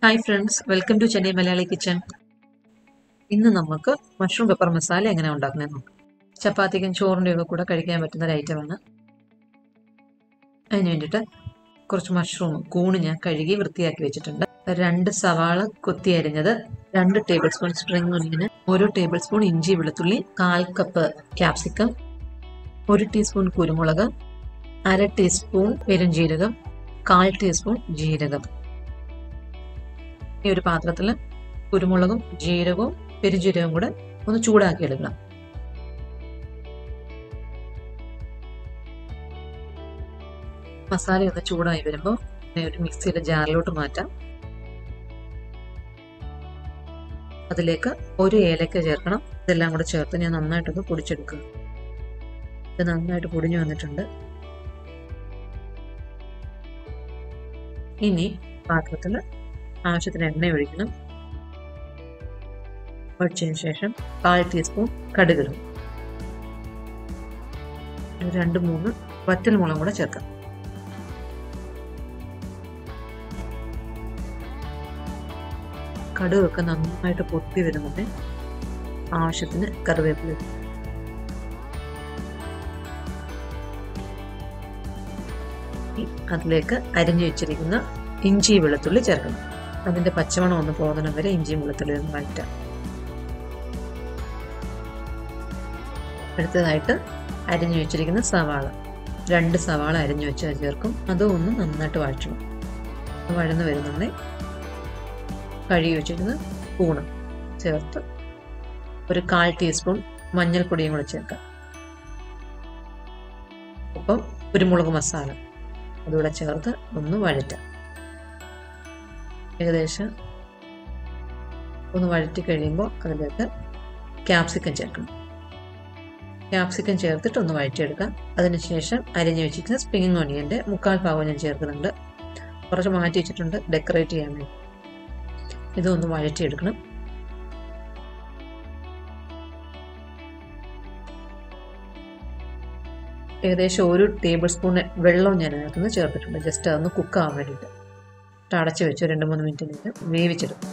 hi friends welcome to Chennai Malayali kitchen ഇന്ന് നമുക്ക് mushroom pepper masala എങ്ങനെ ഉണ്ടാക്കുന്നത് നോക്കാം ചപ്പാത്തിക്കും ചോറിൻ്റെ ഒക്കെ കൂടെ കഴിക്കാൻ പറ്റുന്ന ഒരു ഐറ്റമാണ് അതിന് വേണ്ടിയിട്ട് കുറച്ച് മഷ്റൂം കൂണ് ഞാൻ കഴുകി വൃത്തിയാക്കി വെച്ചിട്ടുണ്ട് രണ്ട് സവാള കൊത്തി അരിഞ്ഞത് രണ്ട് ടേബിൾ സ്പൂൺ സ്പ്രിംഗ് ഒന്നിന് ഒരു ടേബിൾ സ്പൂൺ ഇഞ്ചി വെളുത്തുള്ളി കാൽ കപ്പ് ക്യാപ്സിക്കം ഒരു ടീസ്പൂൺ കുരുമുളക് അര ടീസ്പൂൺ പെരുംജീരകം കാൽ ടീസ്പൂൺ ജീരകം ഈ ഒരു പാത്രത്തിൽ കുരുമുളകും ജീരകവും പെരുംജീരകവും കൂടെ ഒന്ന് ചൂടാക്കി എടുക്കണം മസാല ഒന്ന് ചൂടായി വരുമ്പോൾ ഒരു മിക്സിയുടെ ജാറിലോട്ട് മാറ്റാം അതിലേക്ക് ഒരു ഏലക്ക ചേർക്കണം ഇതെല്ലാം കൂടെ ചേർത്ത് ഞാൻ നന്നായിട്ടൊന്ന് പൊടിച്ചെടുക്കുക ഇത് നന്നായിട്ട് പൊടിഞ്ഞു വന്നിട്ടുണ്ട് ഇനി പാത്രത്തിൽ ആവശ്യത്തിന് എണ്ണ ഒഴിക്കണം ഒഴിച്ചതിന് ശേഷം കാൽ ടീസ്പൂൺ കടുകിടും രണ്ട് മൂന്ന് വറ്റൽ മുളകും കൂടെ ചേർക്കാം കടുകൊക്കെ നന്നായിട്ട് പൊട്ടി വരുന്നത് ആവശ്യത്തിന് കറിവേപ്പില അതിലേക്ക് അരിഞ്ഞു വെച്ചിരിക്കുന്ന ഇഞ്ചി വെളുത്തുള്ളി ചേർക്കണം അതിന്റെ പച്ചമണം ഒന്ന് പോകുന്നിടം വരെ ഇഞ്ചിയും വെളുത്തുള്ളി ഒന്ന് വഴറ്റാം അടുത്തതായിട്ട് അരിഞ്ഞു വെച്ചിരിക്കുന്ന സവാള രണ്ട് സവാള അരിഞ്ഞു വെച്ച് ചേർക്കും അതും ഒന്ന് നന്നായിട്ട് വഴറ്റണം വഴന്ന് വരുന്നുണ്ടെ കഴുകി വെച്ചിരുന്ന കൂണ് ചേർത്ത് ഒരു കാൽ ടീസ്പൂൺ മഞ്ഞൾപ്പൊടിയും കൂടെ ചേർക്കാം ഒപ്പം കുരുമുളക് മസാല അതുകൂടെ ചേർത്ത് ഒന്ന് വഴറ്റാം ഏകദേശം ഒന്ന് വഴറ്റി കഴിയുമ്പോൾ അതിലേക്ക് ക്യാപ്സിക്കം ചേർക്കണം ക്യാപ്സിക്കം ചേർത്തിട്ട് ഒന്ന് വഴറ്റിയെടുക്കാം അതിനുശേഷം അരിഞ്ഞു വെച്ചിരിക്കുന്ന സ്പ്രിംഗ് ഓണിയൻ്റെ മുക്കാൽ ഭാഗം ഞാൻ ചേർക്കുന്നുണ്ട് കുറച്ച് മാറ്റി വെച്ചിട്ടുണ്ട് ഡെക്കറേറ്റ് ചെയ്യാൻ വേണ്ടി ഇതൊന്ന് വഴറ്റിയെടുക്കണം ഏകദേശം ഒരു ടേബിൾ സ്പൂൺ വെള്ളം ഞാൻ അതിനകത്തുനിന്ന് ചേർത്തിട്ടുണ്ട് ജസ്റ്റ് അതൊന്ന് കുക്കാവാൻ വേണ്ടിയിട്ട് അടച്ച് വെച്ച് രണ്ട് മൂന്ന് മിനിറ്റിന് വേവിച്ചെടുക്കും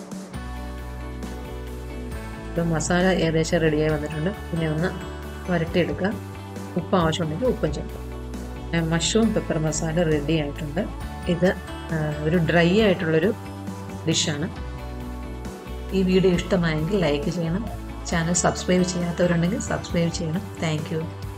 ഇപ്പം മസാല ഏകദേശം റെഡിയായി വന്നിട്ടുണ്ട് പിന്നെ ഒന്ന് വരട്ടിയെടുക്കുക ഉപ്പ് ആവശ്യമുണ്ടെങ്കിൽ ഉപ്പും ചേർക്കാം മഷ്റൂം പെപ്പർ മസാല റെഡി ആയിട്ടുണ്ട് ഇത് ഒരു ഡ്രൈ ആയിട്ടുള്ളൊരു ഡിഷാണ് ഈ വീഡിയോ ഇഷ്ടമായെങ്കിൽ ലൈക്ക് ചെയ്യണം ചാനൽ സബ്സ്ക്രൈബ് ചെയ്യാത്തവരുണ്ടെങ്കിൽ സബ്സ്ക്രൈബ് ചെയ്യണം താങ്ക്